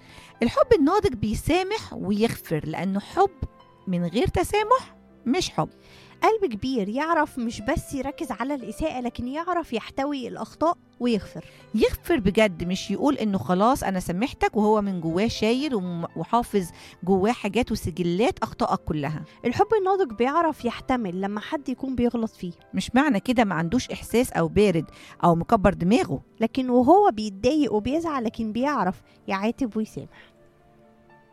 الحب الناضج بيسامح ويغفر لأنه حب من غير تسامح مش حب قلب كبير يعرف مش بس يركز على الإساءة لكن يعرف يحتوي الأخطاء ويغفر يغفر بجد مش يقول انه خلاص انا سامحتك وهو من جواه شايل وم- وحافظ جواه حاجات وسجلات اخطائك كلها الحب الناضج بيعرف يحتمل لما حد يكون بيغلط فيه مش معنى كده ما عندوش احساس او بارد او مكبر دماغه لكن وهو بيتضايق وبيزعل لكن بيعرف يعاتب ويسامح